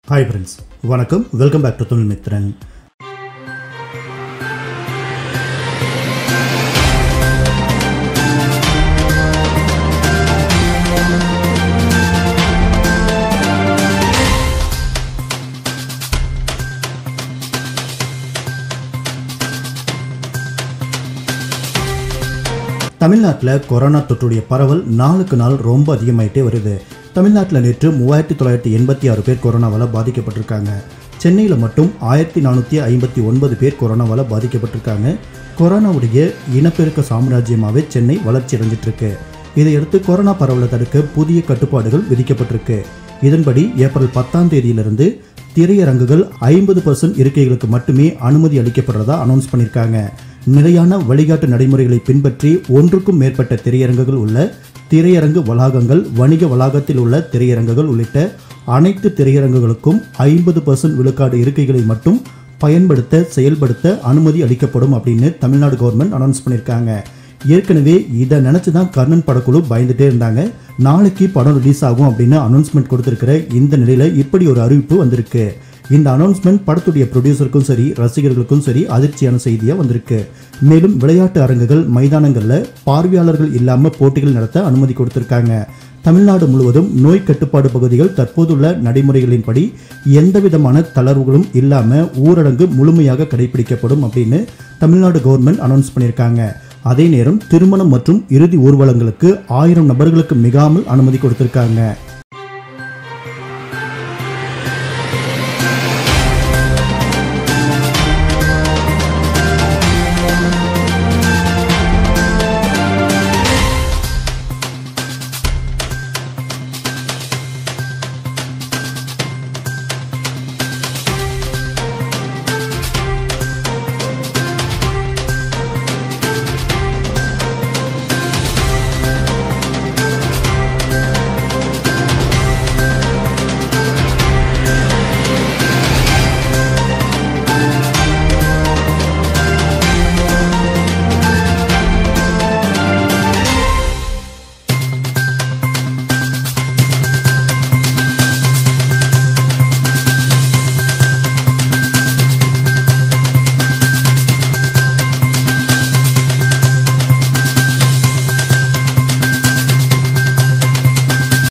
hi friends வணக்கம் welcome back to Tamil Mithran தமிழ்நாட்டில் corona தொற்றுடைய பரவல் நாளுக்கு நாள் ரொம்ப அதிகமாயிட்டே வருது தமிழ்நாட்டில் நேற்று மூவாயிரத்தி தொள்ளாயிரத்தி எண்பத்தி ஆறு பேர் கொரோனாவால் பாதிக்கப்பட்டிருக்காங்க சென்னையில் மட்டும் ஆயிரத்தி நானூற்றி ஐம்பத்தி ஒன்பது பேர் கொரோனாவால் பாதிக்கப்பட்டிருக்காங்க கொரோனாவுடைய இனப்பெருக்க சாம்ராஜ்யமாகவே சென்னை வளர்ச்சி அடைஞ்சிட்டு இருக்கு இதையடுத்து கொரோனா பரவலை தடுக்க புதிய கட்டுப்பாடுகள் விதிக்கப்பட்டிருக்கு இதன்படி ஏப்ரல் பத்தாம் தேதியிலிருந்து திரையரங்குகள் ஐம்பது பர்சன்ட் இருக்கைகளுக்கு மட்டுமே அனுமதி அளிக்கப்படுறதா அனௌன்ஸ் பண்ணியிருக்காங்க நிலையான வழிகாட்டு நடைமுறைகளை பின்பற்றி ஒன்றுக்கும் மேற்பட்ட திரையரங்குகள் உள்ள திரையரங்கு வளாகங்கள் வணிக வளாகத்தில் உள்ள திரையரங்குகள் உள்ளிட்ட அனைத்து திரையரங்குகளுக்கும் ஐம்பது பர்சன்ட் விழுக்காடு இருக்கைகளை மட்டும் பயன்படுத்த செயல்படுத்த அனுமதி அளிக்கப்படும் அப்படின்னு தமிழ்நாடு கவர்மெண்ட் அனௌன்ஸ் பண்ணியிருக்காங்க ஏற்கனவே இதை நினச்சி தான் கர்ணன் படக்குழு பயந்துட்டே இருந்தாங்க நாளைக்கு படம் ரிலீஸ் ஆகும் அப்படின்னு அனௌன்ஸ்மெண்ட் கொடுத்துருக்கிற இந்த நிலையில் இப்படி ஒரு அறிவிப்பு வந்திருக்கு இந்த அனௌன்ஸ்மெண்ட் படத்துடைய ப்ரொடியூசருக்கும் சரி ரசிகர்களுக்கும் சரி அதிர்ச்சியான செய்தியாக வந்திருக்கு மேலும் விளையாட்டு அரங்குகள் மைதானங்களில் பார்வையாளர்கள் இல்லாமல் போட்டிகள் நடத்த அனுமதி கொடுத்துருக்காங்க தமிழ்நாடு முழுவதும் நோய் கட்டுப்பாடு பகுதிகள் தற்போதுள்ள நடைமுறைகளின்படி எந்த விதமான தளர்வுகளும் இல்லாமல் ஊரடங்கு முழுமையாக கடைபிடிக்கப்படும் அப்படின்னு தமிழ்நாடு கவர்மெண்ட் அனௌன்ஸ் பண்ணியிருக்காங்க அதே நேரம் திருமணம் மற்றும் இறுதி ஊர்வலங்களுக்கு ஆயிரம் நபர்களுக்கு மிகாமல் அனுமதி கொடுத்திருக்காங்க